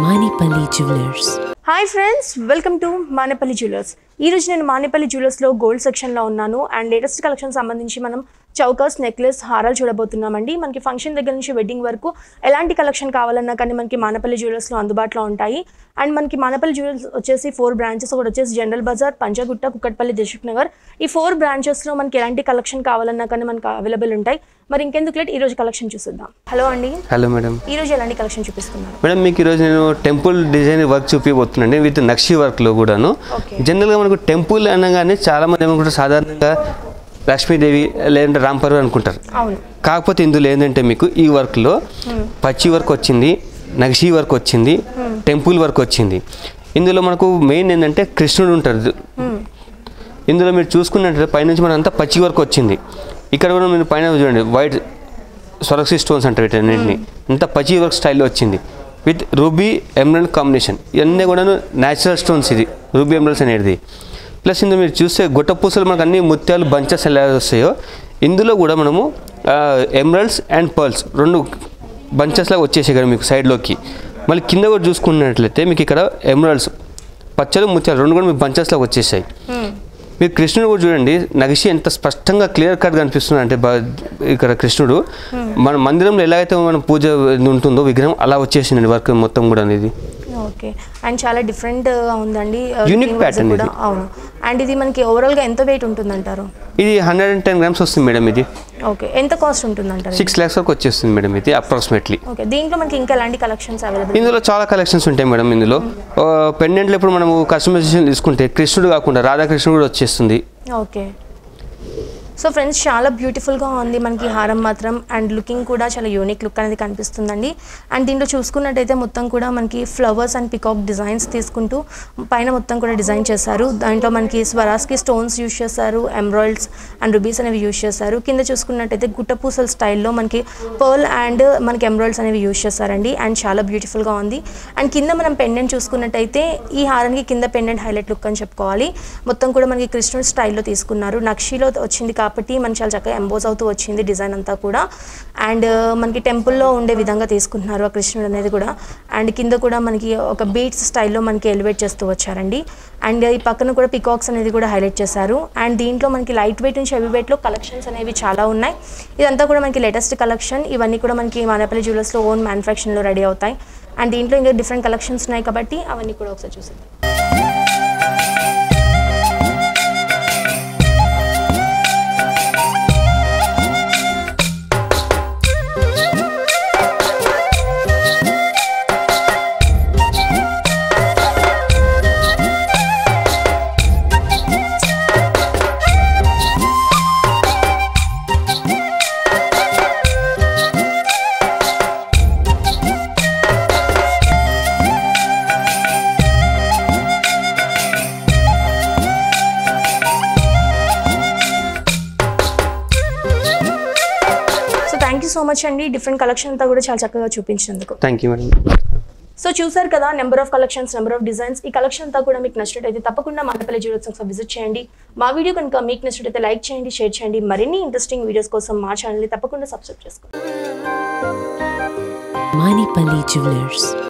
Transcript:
Manipali Jewelers. Hi friends welcome to Manepalli jewellers ఈ రోజు నేను మానేపల్లి జ్యువెలర్స్లో గోల్డ్ సెక్షన్లో ఉన్నాను అండ్ లేటెస్ట్ కలెక్షన్ సంబంధించి మనం చౌకస్ నెక్లెస్ హారాలు చూడబోతున్నామండి మనకి ఫంక్షన్ దగ్గర నుంచి వెడ్డింగ్ వరకు ఎలాంటి కలెక్షన్ కావాలన్నా కానీ మనకి మానేపల్లి జ్యువెలర్స్లో అందుబాటులో ఉంటాయి అండ్ మనకి మానేపల్లి జ్యువెలర్స్ వచ్చేసి ఫోర్ బ్రాంచెస్ ఒకటి వచ్చేసి జనరల్ బజార్ పంచగుట్ట కుక్కట్పల్లి దిల్షుక్ నగర్ ఈ ఫోర్ బ్రాంచెస్లో మనకి ఎలాంటి కలెక్షన్ కావాలన్నా కానీ మనకి అవైలబుల్ ఉంటాయి మరి ఇంకెందుకు లేట్ ఈ రోజు కలెక్షన్ చూసిద్దాం హలో అండి హలో మేడం ఈ రోజు ఎలాంటి కలెక్షన్ చూపిస్తున్నారు మేడం మీకు ఈరోజు నేను టెంపుల్ డిజైన్ వర్క్ చూపిపోతున్నాండి విత్ నక్షి వర్క్లో కూడాను Okay. జనరల్గా మనకు టెంపుల్ అనగానే చాలా మంది ఏమనుకుంటారు సాధారణంగా లక్ష్మీదేవి లేదంటే రాంపర్ అనుకుంటారు అవును కాకపోతే ఇందులో ఏంటంటే మీకు ఈ వర్క్లో పచ్చి వర్క్ వచ్చింది నక్షి వర్క్ వచ్చింది టెంపుల్ వర్క్ వచ్చింది ఇందులో మనకు మెయిన్ ఏంటంటే కృష్ణుడు ఉంటారు ఇందులో మీరు చూసుకున్నట్లయితే పైనుంచి మన అంతా పచ్చి వర్క్ వచ్చింది ఇక్కడ కూడా మీరు పైన చూడండి వైట్ సొరక్సీ స్టోన్స్ అంటారు వీటన్నింటిని అంతా పచ్చి వర్క్ స్టైల్లో వచ్చింది విత్ రూబీ ఎమరల్డ్ కాంబినేషన్ ఇవన్నీ కూడా న్యాచురల్ స్టోన్స్ ఇది రూబీ ఎమరల్డ్స్ అనేది ప్లస్ ఇందులో మీరు చూస్తే గుట్ట పూసలు మనకు అన్ని ముత్యాలు బంచెస్ ఎలా వస్తాయో ఇందులో కూడా మనము ఎమరల్డ్స్ అండ్ పర్ల్స్ రెండు బంచెస్ లాగా వచ్చేసాయి కదా మీకు సైడ్లోకి మళ్ళీ కింద కూడా చూసుకున్నట్లయితే మీకు ఇక్కడ ఎమరల్డ్స్ పచ్చలు ముత్యాలు రెండు కూడా మీకు బంచెస్ లాగా వచ్చేసాయి మీరు కృష్ణుడు కూడా చూడండి నగిషి ఎంత స్పష్టంగా క్లియర్ కట్ కనిపిస్తుంది అంటే బా- ఇక్కడ కృష్ణుడు మన మందిరంలో ఎలా అయితే మన పూజ ఉంటుందో విగ్రహం అలా వచ్చేసిందండి వర్క్ మొత్తం కూడా అనేది ఓకే అండ్ చాలా డిఫరెంట్ ఉందండి Unique Themes pattern కూడా ఇది. అవును అండ్ ఇది మనకి ఓవరాల్ గా ఎంత వెయిట్ ఉంటుందంటారు ఇది హండ్రెడ్ అండ్ టెన్ గ్రామ్స్ వస్తుంది మేడం ఇది ఓకే ఎంత కాస్ట్ ఉంటుందంటారు సిక్స్ ల్యాక్స్ వరకు వచ్చేస్తుంది మేడం ఇది అప్రాక్సిమేట్లీ ఓకే దీంట్లో మనకి ఇంకా ఎలాంటి కలెక్షన్స్ అవైలబుల్ ఇందులో చాలా కలెక్షన్స్ ఉంటాయి మేడం ఇందులో పెండెంట్లో ఇప్పుడు మనము కస్టమైజేషన్ తీసుకుంటే కృష్ణుడు కాకుండా రాధాకృష్ణుడు కూడా వచ్చేస్తుంది ఓకే సో ఫ్రెండ్స్ చాలా బ్యూటిఫుల్గా ఉంది మనకి హారం మాత్రం అండ్ లుకింగ్ కూడా చాలా యూనిక్ లుక్ అనేది కనిపిస్తుందండి అండ్ దీంట్లో చూసుకున్నట్టయితే మొత్తం కూడా మనకి ఫ్లవర్స్ అండ్ పికాక్ డిజైన్స్ తీసుకుంటూ పైన మొత్తం కూడా డిజైన్ చేశారు దాంట్లో మనకి స్వరాస్కి స్టోన్స్ యూస్ చేశారు ఎమ్రాయిడ్స్ అండ్ రుబీస్ అనేవి యూస్ చేశారు కింద చూసుకున్నట్టయితే గుట్టపూసల స్టైల్లో మనకి పర్ల్ అండ్ మనకి ఎమ్రాయిడ్స్ అనేవి యూస్ చేశారండి అండ్ చాలా బ్యూటిఫుల్గా ఉంది అండ్ కింద మనం పెండెంట్ చూసుకున్నట్టయితే ఈ హారానికి కింద పెండెంట్ హైలైట్ లుక్ అని చెప్పుకోవాలి మొత్తం కూడా మనకి కృష్ణుడి స్టైల్లో తీసుకున్నారు నక్షిలో వచ్చింది కాబట్టి మనకి చాలా చక్కగా ఎంబోజ్ అవుతూ వచ్చింది డిజైన్ అంతా కూడా అండ్ మనకి టెంపుల్లో ఉండే విధంగా తీసుకుంటున్నారు ఆ కృష్ణుడు అనేది కూడా అండ్ కింద కూడా మనకి ఒక బీట్స్ స్టైల్లో మనకి ఎలివేట్ చేస్తూ వచ్చారండి అండ్ ఈ పక్కన కూడా పికాక్స్ అనేది కూడా హైలైట్ చేశారు అండ్ దీంట్లో మనకి లైట్ వెయిట్ నుంచి హెవీ వెయిట్లో కలెక్షన్స్ అనేవి చాలా ఉన్నాయి ఇదంతా కూడా మనకి లేటెస్ట్ కలెక్షన్ ఇవన్నీ కూడా మనకి మానేపల్లి జ్యువెలర్స్లో ఓన్ మ్యానుఫ్యాక్చరింగ్లో రెడీ అవుతాయి అండ్ దీంట్లో ఇంకా డిఫరెంట్ కలెక్షన్స్ ఉన్నాయి కాబట్టి అవన్నీ కూడా ఒకసారి చూసేద్దాం so thank you so much అండి డిఫరెంట్ కలెక్షన్ అంతా కూడా చాలా చక్కగా చూపించినందుకు థ్యాంక్ యూ మేడం సో చూసారు కదా number of collections number of designs ఈ కలెక్షన్ అంతా కూడా మీకు నచ్చినట్టయితే తప్పకుండా మానపల్లి జ్యువెలర్స్ ఒకసారి విజిట్ చేయండి మా వీడియో కనుక మీకు నచ్చినట్టయితే లైక్ చేయండి షేర్ చేయండి మరిన్ని ఇంట్రెస్టింగ్ వీడియోస్ కోసం మా ఛానల్ని తప్పకుండా సబ్స్క్రైబ్ చేసుకోండి Manipali Jewelers.